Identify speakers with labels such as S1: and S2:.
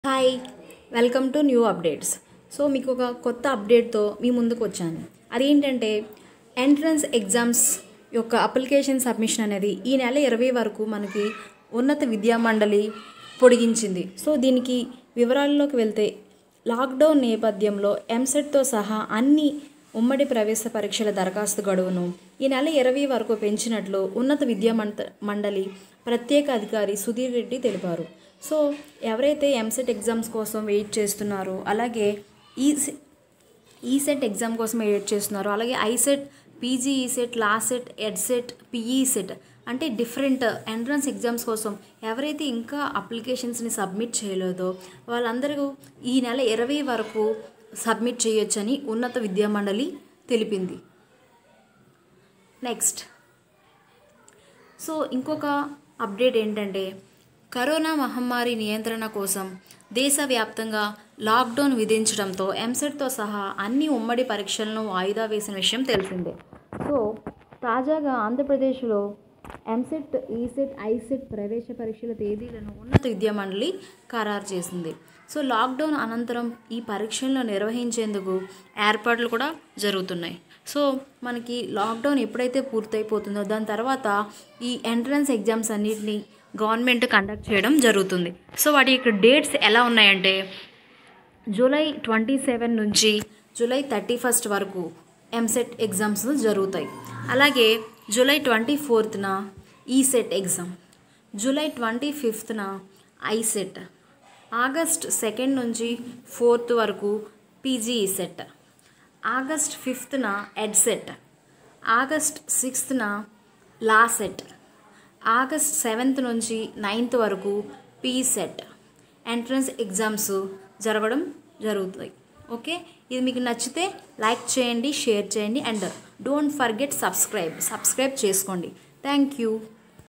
S1: hi welcome to new updates so మీకు ఒక కొత్త అప్డేట్తో మీ ముందుకు వచ్చాను అదేంటంటే ఎంట్రన్స్ ఎగ్జామ్స్ యొక్క అప్లికేషన్ సబ్మిషన్ అనేది ఈ నెల ఇరవై వరకు మనకి ఉన్నత విద్యా మండలి పొడిగించింది సో దీనికి వివరాల్లోకి వెళ్తే లాక్డౌన్ నేపథ్యంలో ఎంసెట్తో సహా అన్ని ఉమ్మడి ప్రవేశ పరీక్షల దరఖాస్తు గడువును ఈ నెల ఇరవై వరకు పెంచినట్లు ఉన్నత విద్యా మంట మండలి ప్రత్యేక అధికారి సుధీర్ రెడ్డి తెలిపారు సో ఎవరైతే ఎంసెట్ ఎగ్జామ్స్ కోసం వెయిట్ చేస్తున్నారో అలాగే ఈ ఈసెట్ ఎగ్జామ్ కోసం వెయిట్ చేస్తున్నారో అలాగే ICET PG ECET LAWCET EDCET PECET అంటే డిఫరెంట్ ఎంట్రన్స్ ఎగ్జామ్స్ కోసం ఎవరైతే ఇంకా అప్లికేషన్స్ని సబ్మిట్ చేయలేదో వాళ్ళందరూ ఈ నెల ఇరవై వరకు సబ్మిట్ చేయొచ్చని ఉన్నత విద్యామండలి తెలిపింది నెక్స్ట్ సో ఇంకొక అప్డేట్ ఏంటంటే కరోనా మహమ్మారి నియంత్రణ కోసం దేశవ్యాప్తంగా లాక్డౌన్ విధించడంతో ఎంసెట్తో సహా అన్ని ఉమ్మడి పరీక్షలను వాయిదా వేసిన విషయం తెలిసిందే సో తాజాగా ఆంధ్రప్రదేశ్లో ఎంసెట్ ఈసెట్ ఐసెట్ ప్రవేశ పరీక్షల తేదీలను ఉన్నత విద్యామండలి ఖరారు చేసింది సో లాక్డౌన్ అనంతరం ఈ పరీక్షలను నిర్వహించేందుకు ఏర్పాట్లు కూడా జరుగుతున్నాయి సో మనకి లాక్డౌన్ ఎప్పుడైతే పూర్తయిపోతుందో దాని తర్వాత ఈ ఎంట్రన్స్ ఎగ్జామ్స్ అన్నిటిని గవర్నమెంట్ కండక్ట్ చేయడం జరుగుతుంది సో వాటి యొక్క డేట్స్ ఎలా ఉన్నాయంటే జూలై ట్వంటీ సెవెన్ నుంచి జూలై థర్టీ ఫస్ట్ వరకు ఎంసెట్ ఎగ్జామ్స్ జరుగుతాయి అలాగే జూలై ట్వంటీ ఫోర్త్న ఈసెట్ ఎగ్జామ్ జూలై ట్వంటీ ఫిఫ్త్న ఐసెట్ ఆగస్ట్ సెకండ్ నుంచి ఫోర్త్ వరకు పీజీ సెట్ ఆగస్ట్ ఫిఫ్త్న ఎడ్సెట్ ఆగస్ట్ సిక్స్త్న లాసెట్ ఆగస్ట్ సెవెంత్ నుంచి నైన్త్ వరకు పీ సెట్ ఎంట్రన్స్ ఎగ్జామ్స్ జరగడం జరుగుతాయి ఓకే ఇది మీకు నచ్చితే లైక్ చేయండి షేర్ చేయండి and don't forget subscribe subscribe చేసుకోండి థ్యాంక్ యూ